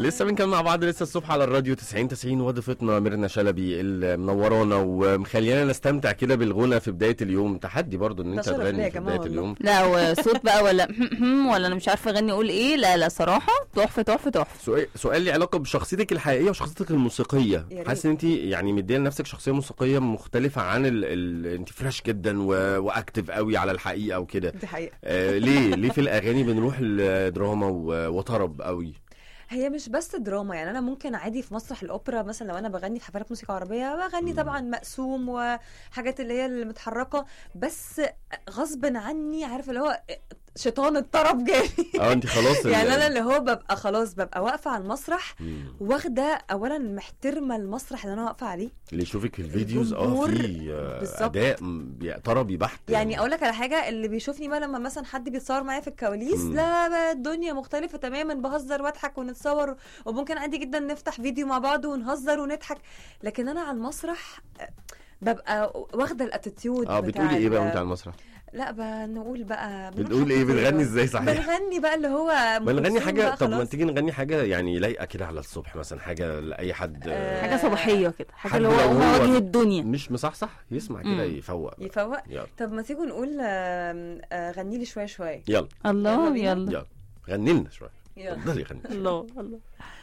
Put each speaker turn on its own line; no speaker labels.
لسه بنكمل مع بعض لسه الصبح على الراديو 90 90 وضيفتنا ميرنا شلبي اللي منورانا ومخليانا نستمتع كده بالغنى في بدايه اليوم تحدي برضو ان
ده
انت
شرف ليا
تغني
يا
في
جماعة
بدايه
والله.
اليوم
لا وصوت بقى ولا ولا انا مش عارفه اغني اقول ايه لا لا صراحه تحفه تحفه تحفه
سؤال سؤال لي علاقه بشخصيتك الحقيقيه وشخصيتك الموسيقيه
يا ريت.
حاسس ان انت يعني مديه لنفسك شخصيه موسيقيه مختلفه عن ال... ال... انت فريش جدا و... واكتف قوي على الحقيقه وكده
دي حقيقة
آه ليه ليه في الاغاني بنروح لدراما و... وطرب قوي
هي مش بس دراما يعني انا ممكن عادي في مسرح الاوبرا مثلا لو انا بغني في حفلات موسيقى عربيه بغني
مم.
طبعا مقسوم وحاجات اللي هي المتحركه بس غصب عني عارف اللي هو شيطان الطرب جالي
اه انت خلاص ال-
يعني انا اللي هو ببقى خلاص ببقى واقفه على المسرح
مم.
واخده اولا محترمه المسرح اللي انا واقفه عليه
اللي يشوفك في الفيديوز اه
الجمهور
في آه،
بالظبط.
اداء م- بي- طربي بحت
يعني اقول لك على حاجه اللي بيشوفني بقى لما مثلا حد بيتصور معايا في الكواليس
مم.
لا بقى الدنيا مختلفه تماما بهزر واضحك ونتصور وممكن عادي جدا نفتح فيديو مع بعض ونهزر ونضحك لكن انا على المسرح آه، ببقى واخده الاتيتيود
اه بتقولي ايه بقى وانت على المسرح
لا بنقول بقى
بتقول ايه بنغني ازاي صحيح
بنغني بقى اللي هو أم
ما نغني
كلثوم
حاجه
بقى
طب ما
خلاص.
تيجي نغني حاجه يعني لايقه كده على الصبح مثلا حاجه لاي حد آه،
آه،
حاجه صباحيه كده حاجه
حد
اللي هو
لو هو-
مواجهه الدنيا
مش مصحصح يسمع كده
مم.
يفوق
يفوق
يلا
طب ما تيجوا نقول آم، آه، غني لي شويه شويه
يلا
الله
يلا بينا.
يلا
يلا غني لنا شويه
يلا
اتفضلي غني
الله الله